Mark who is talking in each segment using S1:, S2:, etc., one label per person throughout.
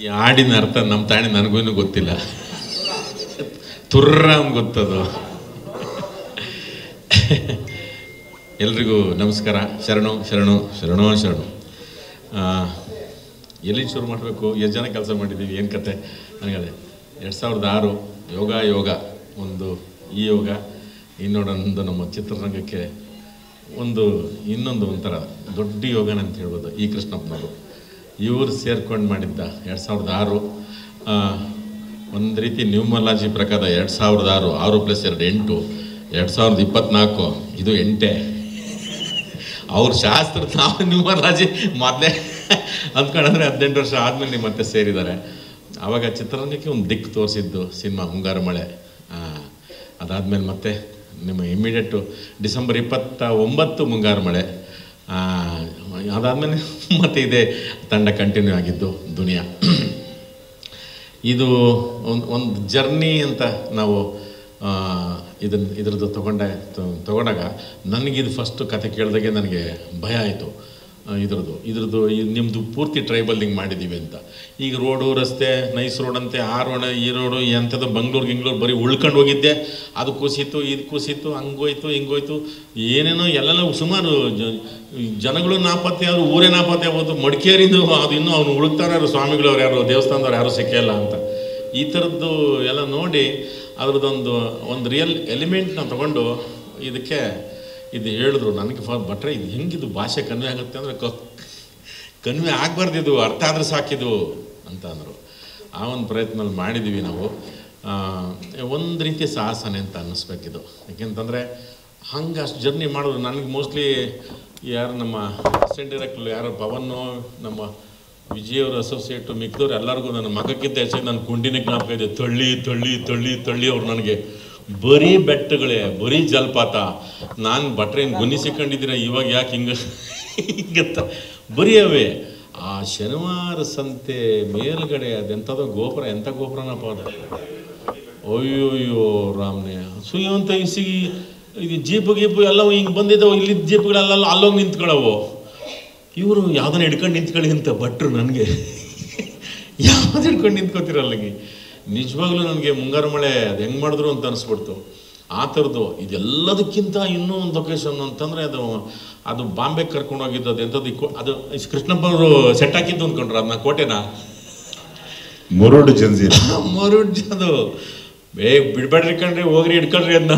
S1: ಈ ಹಾಡಿನ ಅರ್ಥ ನಮ್ಮ ತಾಣಿ ನನಗೂ ಗೊತ್ತಿಲ್ಲ ತುರ್ರ ಅಂತ ಗೊತ್ತದು ಎಲ್ರಿಗೂ ನಮಸ್ಕಾರ ಶರಣು ಶರಣು ಶರಣೋ ಶರಣು ಆ, ಎಲ್ಲಿ ಶುರು ಮಾಡಬೇಕು ಎಷ್ಟು ಜನ ಕೆಲಸ ಮಾಡಿದ್ದೀವಿ ಏನು ಕತೆ ನನಗದೆ ಎರಡು ಸಾವಿರದ ಆರು ಯೋಗ ಯೋಗ ಒಂದು ಈ ಯೋಗ ಇನ್ನೊಂದೊಂದು ನಮ್ಮ ಚಿತ್ರರಂಗಕ್ಕೆ ಒಂದು ಇನ್ನೊಂದು ಒಂಥರ ದೊಡ್ಡ ಯೋಗನ ಅಂತ ಹೇಳ್ಬೋದು ಈ ಕೃಷ್ಣಪ್ಪನವರು ಇವರು ಸೇರ್ಕೊಂಡು ಮಾಡಿದ್ದ ಎರಡು ಸಾವಿರದ ಆರು ಒಂದು ರೀತಿ ನ್ಯೂಮಲಾಜಿ ಪ್ರಕಾರ ಎರಡು ಸಾವಿರದ ಆರು ಆರು ಪ್ಲಸ್ ಎರಡು ಎಂಟು ಎರಡು ಸಾವಿರದ ಇಪ್ಪತ್ನಾಲ್ಕು ಇದು ಎಂಟೇ ಅವ್ರ ಶಾಸ್ತ್ರ ನಾವು ನ್ಯೂಮರಾಜಿ ಮೊದಲೇ ಅಂದ್ಕೊಂಡ್ರೆ ಹದಿನೆಂಟು ವರ್ಷ ಆದಮೇಲೆ ನೀವು ಮತ್ತೆ ಸೇರಿದ್ದಾರೆ ಆವಾಗ ಚಿತ್ರರಂಗಕ್ಕೆ ಒಂದು ದಿಕ್ಕು ತೋರಿಸಿದ್ದು ಸಿನಿಮಾ ಮುಂಗಾರು ಮಳೆ ಆ, ಅದಾದಮೇಲೆ ಮತ್ತೆ ನಿಮ್ಮ ಇಮ್ಮಿಡಿಯೇಟು ಡಿಸೆಂಬರ್ ಇಪ್ಪತ್ತ ಒಂಬತ್ತು ಮುಂಗಾರು ಮಳೆ ಆ, ಅದಾದಮೇಲೆ ಮತ್ತೆ ಇದೇ ತಂಡ ಕಂಟಿನ್ಯೂ ಆಗಿದ್ದು ದುನಿಯಾ ಇದು ಒಂದು ಒಂದು ಜರ್ನಿ ಅಂತ ನಾವು ಇದನ್ನು ಇದ್ರದ್ದು ತಗೊಂಡ ತಗೊಂಡಾಗ ನನಗಿದು ಫಸ್ಟು ಕತೆ ಕೇಳಿದಾಗೆ ನನಗೆ ಭಯ ಆಯಿತು ಇದ್ರದ್ದು ಇದ್ರದ್ದು ಈ ನಿಮ್ಮದು ಪೂರ್ತಿ ಟ್ರೈಬಲ್ಲಿಂಗ್ ಮಾಡಿದ್ದೀವಿ ಅಂತ ಈಗ ರೋಡು ರಸ್ತೆ ನೈಸ್ ರೋಡ್ ಅಂತೆ ಆ ರೋಡ್ ಈ ರೋಡು ಎಂಥದ್ದು ಬೆಂಗ್ಳೂರು ಗಿಂಗ್ಳೂರು ಬರೀ ಉಳ್ಕೊಂಡು ಹೋಗಿದ್ದೆ ಅದು ಕುಸಿತು ಇದು ಕುಸಿತು ಹಂಗೋಯ್ತು ಹಿಂಗೋಯ್ತು ಏನೇನೋ ಎಲ್ಲೆಲ್ಲ ಸುಮಾರು ಜ- ಜನಗಳು ನಾಪತ್ತೆ ಅವರು ಊರೇ ನಾಪತ್ತೆ ಆಗೋದು ಮಡಿಕೇರಿದು ಅದು ಇನ್ನೂ ಅವ್ನು ಹುಡುಕ್ತಾರೆ ಸ್ವಾಮಿಗಳವ್ರು ಯಾರು ದೇವಸ್ಥಾನದವ್ರು ಯಾರು ಸಿಕ್ಕಿಲ್ಲ ಅಂತ ಈ ಥರದ್ದು ಎಲ್ಲ ನೋಡಿ ಅದ್ರದ್ದೊಂದು ಒಂದು ರಿಯಲ್ ಎಲಿಮೆಂಟ್ನ ತಗೊಂಡು ಇದಕ್ಕೆ ಇದು ಹೇಳಿದ್ರು ನನಗೆ ಫ ಬಟ್ರೆ ಇದು ಹೆಂಗಿದು ಭಾಷೆ ಕನ್ವೆ ಆಗುತ್ತೆ ಅಂದರೆ ಕ ಕನ್ವೆ ಆಗಬಾರ್ದಿದು ಅರ್ಥ ಆದ್ರೆ ಸಾಕಿದು ಅಂತ ಅಂದರು ಆ ಒಂದು ಪ್ರಯತ್ನದಲ್ಲಿ ಮಾಡಿದ್ದೀವಿ ನಾವು ಒಂದು ರೀತಿಯ ಸಾಹಸನೆ ಅಂತ ಅನ್ನಿಸ್ಬೇಕಿದು ಯಾಕೆಂತಂದರೆ ಹಂಗೆ ಅಷ್ಟು ಜರ್ನಿ ಮಾಡಿದ್ರು ನನಗೆ ಮೋಸ್ಟ್ಲಿ ಯಾರು ನಮ್ಮ ಅಸಿಸ್ಟೆಂಟ್ ಡೈರೆಕ್ಟ್ರು ಯಾರು ಪವನ್ನು ನಮ್ಮ ವಿಜಯವ್ರ ಅಸೋಸಿಯೇಟು ಮಿಕ್ದವ್ರು ಎಲ್ಲರಿಗೂ ನನ್ನ ಮಗಕ್ಕಿಂತ ಹೆಚ್ಚಾಗಿ ನನ್ನ ಕುಂಡಿನ ಜ್ಞಾಪಕ ಇದೆ ತಳ್ಳಿ ತಳ್ಳಿ ತಳ್ಳಿ ತಳ್ಳಿ ಅವ್ರು ನನಗೆ ಬರೀ ಬೆಟ್ಟಗಳೇ ಬರೀ ಜಲಪಾತ ನಾನು ಬಟ್ರೇನು ಗುನ್ನಿ ಸಿಕ್ಕೊಂಡಿದ್ದೀರ ಇವಾಗ ಯಾಕೆ ಹಿಂಗೆ ಹಿಂಗಂತ ಬರೀ ಅವೇ ಆ ಶನಿವಾರ ಸಂತೆ ಮೇಲ್ಗಡೆ ಅದೆಂಥದೋ ಗೋಪುರ ಎಂಥ ಗೋಪುರನಪ್ಪ ಅದು ಅಯ್ಯೋಯ್ಯೋ ರಾಮ್ನೆ ಸುಯ್ಯಂತ ಇಸಿಗಿ ಇದು ಜೀಪು ಗೀಪು ಎಲ್ಲವೂ ಹಿಂಗೆ ಬಂದಿದ್ದಾವೆ ಇಲ್ಲಿ ಜೀಪ್ಗಳೆಲ್ಲ ಅಲ್ಲೋಗಿ ನಿಂತ್ಕೊಳ್ಳವು ಇವರು ಯಾವ್ದನ್ನ ಹಿಡ್ಕೊಂಡು ನಿಂತ್ಕೊಳ್ಳಿ ಅಂತ ಭಟ್ರು ನನಗೆ ಯಾವ್ದು ಹಿಡ್ಕೊಂಡು ನಿಂತ್ಕೋತಿರಲ್ಲಿಗೆ ನಿಜವಾಗ್ಲೂ ನನಗೆ ಮುಂಗಾರು ಮಳೆ ಅದು ಹೆಂಗೆ ಮಾಡಿದ್ರು ಅಂತ ಅನಿಸ್ಬಿಡ್ತು ಆ ಥರದ್ದು ಇದೆಲ್ಲದಕ್ಕಿಂತ ಇನ್ನೂ ಒಂದು ಲೊಕೇಶನ್ ಅಂತಂದರೆ ಅದು ಅದು ಬಾಂಬೆ ಕರ್ಕೊಂಡು ಹೋಗಿದ್ದು ಅದು ಎಂಥದ್ದು ಈ ಕೋ- ಅದು ಕೃಷ್ಣಪ್ಪ ಅವರು ಸೆಟ್ ಹಾಕಿದ್ದು ಅಂದ್ಕೊಂಡ್ರ ಅದನ್ನ ಕೋಟೆನ
S2: ಮುರುಡು ಜಂಜೀರ್
S1: ಮರುಡ್ ಅದು ಬೇಗ ಬಿಡ್ಬೇಡ್ರಿ ಕಣ್ರಿ ಹೋಗ್ರಿ ಹಿಡ್ಕೊಳ್ರಿ ಅದನ್ನ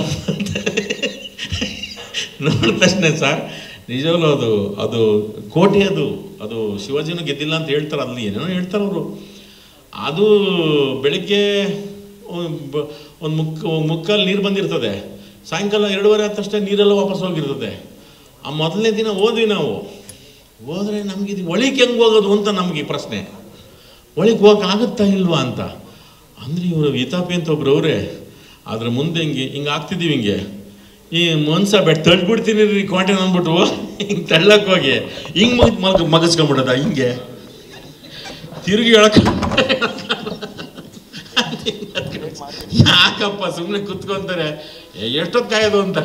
S1: ನೋಡಿದ ತಕ್ಷಣ ಸರ್ ನಿಜವಲ್ಲೂ ಅದು ಅದು ಕೋಟೆ ಅದು ಅದು ಶಿವಾಜಿನೂ ಗೆದ್ದಿಲ್ಲ ಅಂತ ಹೇಳ್ತಾರೆ ಅಲ್ಲಿ ಏನೇನೋ ಹೇಳ್ತಾರೆ ಅವರು ಅದು ಬೆಳಿಗ್ಗೆ ಒಂದು ಮುಕ್ ಮುಕ್ಕಲ್ಲಿ ನೀರು ಬಂದಿರ್ತದೆ ಸಾಯಂಕಾಲ ಎರಡೂವರೆ ಆದ ತಕ್ಷಣ ನೀರೆಲ್ಲ ವಾಪಸ್ ಹೋಗಿರ್ತದೆ ಆ ಮೊದಲನೇ ದಿನ ಹೋದ್ವಿ ನಾವು ಹೋದರೆ ನಮ್ಗೆ ಇದು ಒಳಿಕೆ ಹೆಂಗೆ ಹೋಗೋದು ಅಂತ ನಮಗೆ ಈ ಪ್ರಶ್ನೆ ಒಳಗೆ ಹೋಗಕ್ಕೆ ಆಗುತ್ತಾ ಇಲ್ವಾ ಅಂತ ಅಂದರೆ ಇವರು ವಿತಾಪಿ ಅಂತ ಒಬ್ರು ಅವರೇ ಅದ್ರ ಮುಂದೆ ಹಿಂಗೆ ಹಿಂಗೆ ಆಗ್ತಿದ್ದೀವಿ ಹಿಂಗೆ ಈ ಮನ್ಸ ಬೆಟ್ ತಳ್ಬಿಡ್ತೀನಿ ರೀ ಕೋಟೆ ಅಂದ್ಬಿಟ್ಟು ಹಿಂಗೆ ತಳ್ಳಕ್ಕೆ ಹೋಗಿ ಹಿಂಗೆ ಮಗ್ ಮಗ ಮಗಸ್ಕೊಂಡ್ಬಿಡದ ಹಿಂಗೆ ತಿರುಗಿ ಹೇಳಕ್ ಯಾಕಪ್ಪ ಸುಮ್ಮನೆ ಕುತ್ಕೊಂತಾರೆ "ಏ, ಎಷ್ಟೊತ್ತು ಕಾಯೋದು ಅಂತ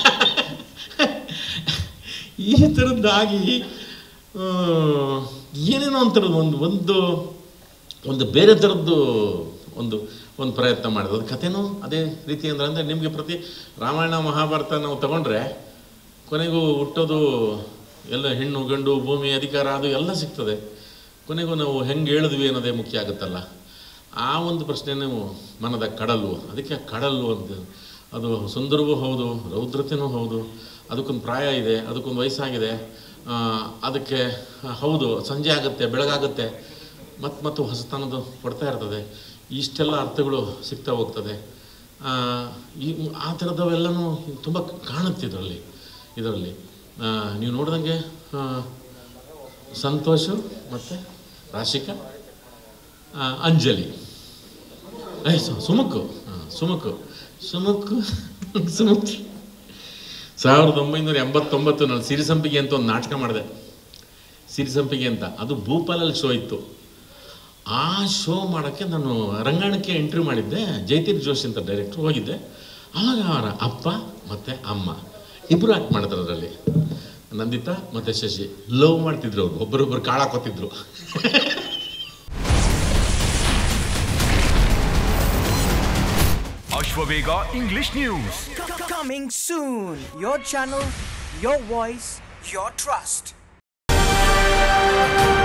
S1: ಈ ಥರದ್ದಾಗಿ ಆ, ಏನೇನೋ ಒಂಥರದ್ದು ಒಂದು ಒಂದು ಒಂದು ಬೇರೆ ಥರದ್ದು ಒಂದು ಒಂದು ಪ್ರಯತ್ನ ಮಾಡಿದ್ರು ಅದು ಕಥೆನೂ ಅದೇ ರೀತಿ ಅಂದ್ರೆ ಅಂದರೆ ನಿಮಗೆ ಪ್ರತಿ ರಾಮಾಯಣ ಮಹಾಭಾರತ ನಾವು ತಗೊಂಡ್ರೆ ಕೊನೆಗೂ ಹುಟ್ಟೋದು ಎಲ್ಲ ಹೆಣ್ಣು ಗಂಡು ಭೂಮಿ ಅಧಿಕಾರ ಅದು ಎಲ್ಲ ಸಿಗ್ತದೆ ಕೊನೆಗೂ ನಾವು ಹೆಂಗೆ ಹೇಳಿದ್ವಿ ಅನ್ನೋದೇ ಮುಖ್ಯ ಆಗುತ್ತಲ್ಲ ಆ ಒಂದು ಪ್ರಶ್ನೆನೂ ಮನದ ಕಡಲು ಅದಕ್ಕೆ ಕಡಲು ಅಂತ ಅದು ಸುಂದರವೂ ಹೌದು ರೌದ್ರತೆಯೂ ಹೌದು ಅದಕ್ಕೊಂದು ಪ್ರಾಯ ಇದೆ ಅದಕ್ಕೊಂದು ವಯಸ್ಸಾಗಿದೆ ಆ, ಅದಕ್ಕೆ ಹೌದು ಸಂಜೆ ಆಗುತ್ತೆ ಬೆಳಗಾಗುತ್ತೆ ಮತ್ತು ಮತ್ತು ಹೊಸತನದ ಕೊಡ್ತಾ ಇರ್ತದೆ ಇಷ್ಟೆಲ್ಲ ಅರ್ಥಗಳು ಸಿಗ್ತಾ ಹೋಗ್ತದೆ ಆ, ಈ ಆ ಥರದವೆಲ್ಲನೂ ತುಂಬ ಕಾಣುತ್ತೆ ಇದರಲ್ಲಿ ಇದರಲ್ಲಿ ಆ, ನೀವು ನೋಡ್ದಂಗೆ ಆ, ಸಂತೋಷು ಮತ್ತು ರಾಶಿಕಾ ಆ, ಅಂಜಲಿ ಐ ಸು- ಸುಮುಖು ಹಾಂ ಸುಮುಖು ಸುಮುಖು ಸುಮುಖ್ ಸಾವಿರದ ಒಂಬೈನೂರ ಎಂಬತ್ತೊಂಬತ್ತು ನಾನು ಸಿರಿಸಂಪಿಗೆ ಅಂತ ಒಂದು ನಾಟಕ ಮಾಡಿದೆ ಸಿರಿಸಂಪಿಗೆ ಅಂತ ಅದು ಭೂಪಾಲಲ್ಲಿ ಶೋ ಇತ್ತು ಆ ಶೋ ಮಾಡೋಕ್ಕೆ ನಾನು ರಂಗಾಯಣಕ್ಕೆ ಎಂಟ್ರಿ ಮಾಡಿದ್ದೆ ಜೈತೀರ್ ಜೋಶಿ ಅಂತ ಡೈರೆಕ್ಟ್ರು ಹೋಗಿದ್ದೆ ಆವಾಗ ಅವರ ಅಪ್ಪ ಮತ್ತು ಅಮ್ಮ ಇಬ್ಬರು ಆ್ಯಕ್ಟ್ ಮಾಡಿದ್ರು ಅದರಲ್ಲಿ ನಂದಿತಾ ಮತ್ತು ಶಶಿ ಲವ್ ಮಾಡ್ತಿದ್ರು ಅವರು ಒಬ್ಬರೊಬ್ಬರು ಕಾಳಾಕೋತಿದ್ರು
S3: Vishwavega English news
S4: Coming soon. Your channel, your voice, your trust.